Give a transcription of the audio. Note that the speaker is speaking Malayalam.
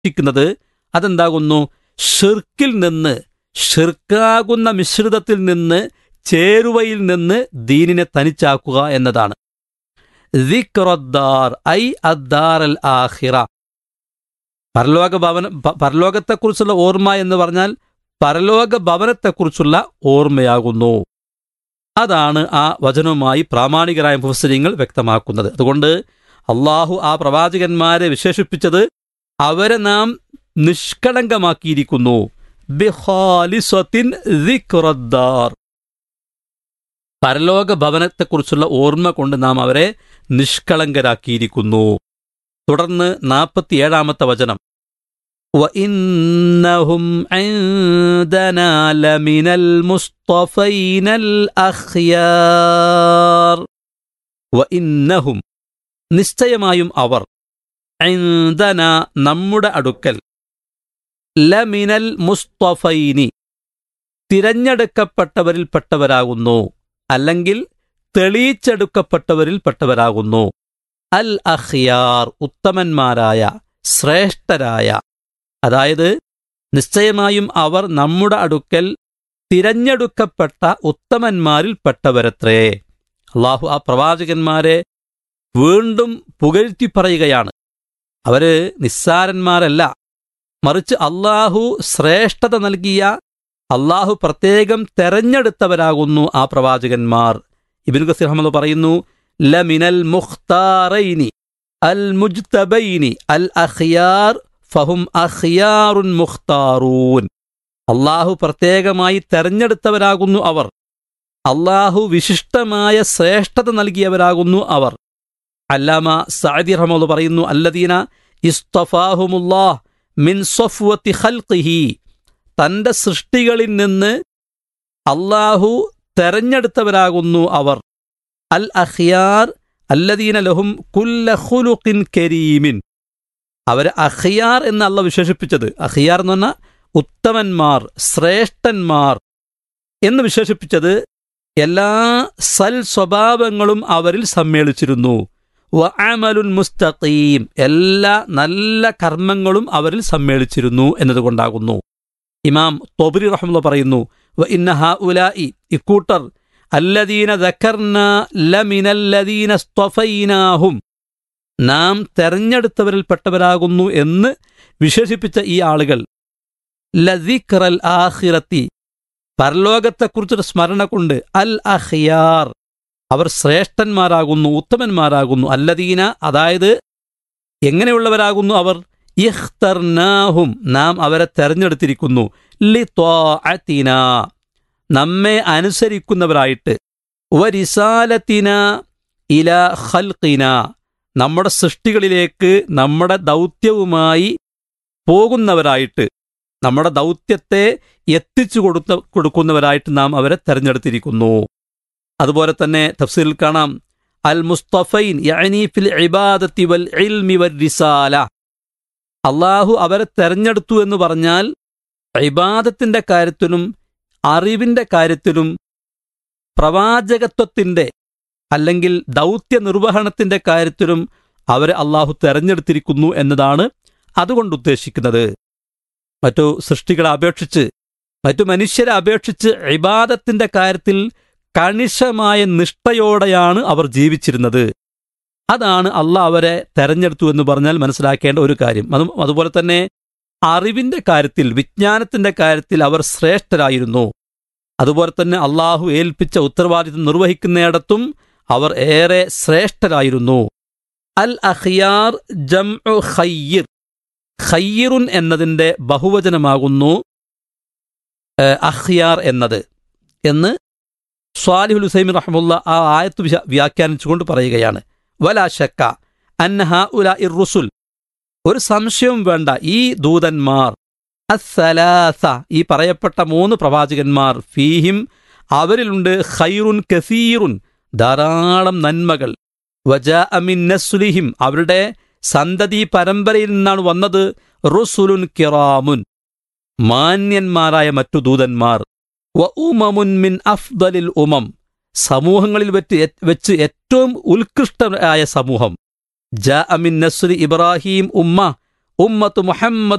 ഉപേക്ഷിക്കുന്നത് അതെന്താകുന്നു ഷിർക്കിൽ നിന്ന് ഷിർക്കാകുന്ന മിശ്രിതത്തിൽ നിന്ന് ചേരുവയിൽ നിന്ന് ദീനിനെ തനിച്ചാക്കുക എന്നതാണ് ദിക്റദ്ദാർ ഐ അദ്ദാർ അൽ ആഹിറ പരലോക ഭവന പ- പരലോകത്തെക്കുറിച്ചുള്ള ഓർമ്മ എന്ന് പറഞ്ഞാൽ പരലോക ഭവനത്തെക്കുറിച്ചുള്ള ഓർമ്മയാകുന്നു അതാണ് ആ വചനവുമായി പ്രാമാണികരായ മുഫസ്സരിങ്ങൾ വ്യക്തമാക്കുന്നത് അതുകൊണ്ട് അള്ളാഹു ആ പ്രവാചകന്മാരെ വിശേഷിപ്പിച്ചത് അവരെ നാം നിഷ്കളങ്കമാക്കിയിരിക്കുന്നു ബിഖാലിസത്തിൻ ദിക്റദ്ദാർ പരലോക ഭവനത്തെക്കുറിച്ചുള്ള ഓർമ്മ കൊണ്ട് നാം അവരെ നിഷ്കളങ്കരാക്കിയിരിക്കുന്നു തുടർന്ന് നാൽപ്പത്തിയേഴാമത്തെ വചനം وإنهم عندنا لمن المصطفين الأخيار وإنهم നിശ്ചയമായും അവർ عندنا നമ്മുടെ അടുക്കൽ ലമിനൽ മുസ്തഫൈനി തിരഞ്ഞെടുക്കപ്പെട്ടവരിൽപ്പെട്ടവരാകുന്നു അല്ലെങ്കിൽ തെളിയിച്ചെടുക്കപ്പെട്ടവരിൽപ്പെട്ടവരാകുന്നു അൽ അഖിയാർ ഉത്തമന്മാരായ ശ്രേഷ്ഠരായ അതായത് നിശ്ചയമായും അവർ നമ്മുടെ അടുക്കൽ തിരഞ്ഞെടുക്കപ്പെട്ട ഉത്തമന്മാരിൽപ്പെട്ടവരത്രേ അള്ളാഹു ആ പ്രവാചകന്മാരെ വീണ്ടും പുകഴ്ത്തി പറയുകയാണ് അവര് നിസ്സാരന്മാരല്ല മറിച്ച് അള്ളാഹു ശ്രേഷ്ഠത നൽകിയ അള്ളാഹു പ്രത്യേകം തെരഞ്ഞെടുത്തവരാകുന്നു ആ പ്രവാചകന്മാർ ഇബിൻ ഗസീർ അഹമ്മദ് പറയുന്നു ലമിനൽ മുഖ്താറൈനി അൽ മുജ്തബൈനി അൽ അഖിയാർ ഫഹും അഖിയാറുൻ മുഖ്താറൂൻ അള്ളാഹു പ്രത്യേകമായി തെരഞ്ഞെടുത്തവരാകുന്നു അവർ അള്ളാഹു വിശിഷ്ടമായ ശ്രേഷ്ഠത നൽകിയവരാകുന്നു അവർ അല്ലാമ സഅദി റഹ്മദ് പറയുന്നു അല്ലദീന ഇസ്തഫാഹുമുല്ലാഹ് മിൻ സഫ്വത്തി ഖൽഖിഹി തന്റെ സൃഷ്ടികളിൽ നിന്ന് അള്ളാഹു തെരഞ്ഞെടുത്തവരാകുന്നു അവർ അൽ അഖിയാർ അല്ലദീന ലഹും കുല്ല ഖുലുഖിൻ കരീമിൻ അവരെ അഖിയാർ എന്ന് അള്ള വിശേഷിപ്പിച്ചത് അഖിയാർ എന്ന് പറഞ്ഞാൽ ഉത്തമന്മാർ ശ്രേഷ്ഠന്മാർ എന്ന് വിശേഷിപ്പിച്ചത് എല്ലാ സൽ സ്വഭാവങ്ങളും അവരിൽ സമ്മേളിച്ചിരുന്നു വ അമലുൻ മുസ്തഖീം എല്ലാ നല്ല കർമ്മങ്ങളും അവരിൽ സമ്മേളിച്ചിരുന്നു എന്നതുകൊണ്ടാകുന്നു ഇമാം തൊബരി റഹ്മുള്ള പറയുന്നു വ ഇന്ന ഹ ഉലായി ഇക്കൂട്ടർ അല്ലദീന ദക്കർന ലമിനല്ലദീന സ്ത്വഫൈനാഹും നാം തെരഞ്ഞെടുത്തവരിൽപ്പെട്ടവരാകുന്നു എന്ന് വിശേഷിപ്പിച്ച ഈ ആളുകൾ ലദിഖറൽ ആഖിറത്തി പരലോകത്തെക്കുറിച്ചൊരു സ്മരണ കൊണ്ട് അൽ അഖിയാർ അവർ ശ്രേഷ്ഠന്മാരാകുന്നു ഉത്തമന്മാരാകുന്നു അല്ലദീന അതായത് എങ്ങനെയുള്ളവരാകുന്നു അവർ ഇഖ്തർനാഹും നാം അവരെ തെരഞ്ഞെടുത്തിരിക്കുന്നു ലി ത്വാഅത്തിന നമ്മെ അനുസരിക്കുന്നവരായിട്ട് വരിസാലത്തിന ഇല ഖൽഖിന നമ്മുടെ സൃഷ്ടികളിലേക്ക് നമ്മുടെ ദൗത്യവുമായി പോകുന്നവരായിട്ട് നമ്മുടെ ദൗത്യത്തെ എത്തിച്ചു കൊടുത്ത കൊടുക്കുന്നവരായിട്ട് നാം അവരെ തെരഞ്ഞെടുത്തിരിക്കുന്നു അതുപോലെ തന്നെ തഫ്സീലിൽ കാണാം അൽ മുസ്തഫൈൻ യഅനി ഫിൽ ഇബാദത്തി വൽ ഇൽമി വൽ റിസാല അള്ളാഹു അവരെ തെരഞ്ഞെടുത്തു എന്ന് പറഞ്ഞാൽ ഇബാദത്തിന്റെ കാര്യത്തിലും അറിവിന്റെ കാര്യത്തിലും പ്രവാചകത്വത്തിന്റെ അല്ലെങ്കിൽ ദൗത്യ നിർവഹണത്തിന്റെ കാര്യത്തിലും അവരെ അള്ളാഹു തെരഞ്ഞെടുത്തിരിക്കുന്നു എന്നതാണ് അതുകൊണ്ട് ഉദ്ദേശിക്കുന്നത് മറ്റു സൃഷ്ടികളെ അപേക്ഷിച്ച് മറ്റു മനുഷ്യരെ അപേക്ഷിച്ച് ഇബാദത്തിന്റെ കാര്യത്തിൽ കണിശമായ നിഷ്ഠയോടെയാണ് അവർ ജീവിച്ചിരുന്നത് അതാണ് അള്ളാഹ് അവരെ തെരഞ്ഞെടുത്തു എന്ന് പറഞ്ഞാൽ മനസ്സിലാക്കേണ്ട ഒരു കാര്യം അതും അതുപോലെ തന്നെ അറിവിന്റെ കാര്യത്തിൽ വിജ്ഞാനത്തിന്റെ കാര്യത്തിൽ അവർ ശ്രേഷ്ഠരായിരുന്നു അതുപോലെ തന്നെ അള്ളാഹു ഏൽപ്പിച്ച ഉത്തരവാദിത്വം നിർവഹിക്കുന്നിടത്തും അവർ ഏറെ ശ്രേഷ്ഠരായിരുന്നു അൽ അഖിയാർ ജം ഖയ്യിർ ഖയ്യിറുൻ എന്നതിന്റെ ബഹുവചനമാകുന്നു ഏഹ്, അഖ്യാർ എന്നത് എന്ന് സ്വാലിഹുൽ ഹുസൈമിൻ റഹ്മുള്ള ആ ആയത്ത് വിശ- വ്യാഖ്യാനിച്ചുകൊണ്ട് പറയുകയാണ് വലാ ഷക്ക അന്നഹ ഉല ഇർ റുസുൽ ഒരു സംശയവും വേണ്ട ഈ ദൂതന്മാർ അസ്സലാസ ഈ പറയപ്പെട്ട മൂന്ന് പ്രവാചകന്മാർ ഫീഹിം അവരിലുണ്ട് ഖൈറുൻ കസീറുൻ ധാരാളം നന്മകൾ വജാ അമിൻ നസ്ലിഹിം അവരുടെ സന്തതി പരമ്പരയിൽ നിന്നാണ് വന്നത് റുസുലുൻ കിറാമുൻ മാന്യന്മാരായ മറ്റു ദൂതന്മാർ വ ഉമമുൻ മിൻ അഫ്ദലിൽ ഉമം സമൂഹങ്ങളിൽ വെച്ച് വെച്ച് ഏറ്റവും ഉത്കൃഷ്ടമായ സമൂഹം ജാ അമിൻ നസ്രി ഇബ്രാഹിം ഉമ്മ ഉമ്മത്ത് മുഹമ്മദ്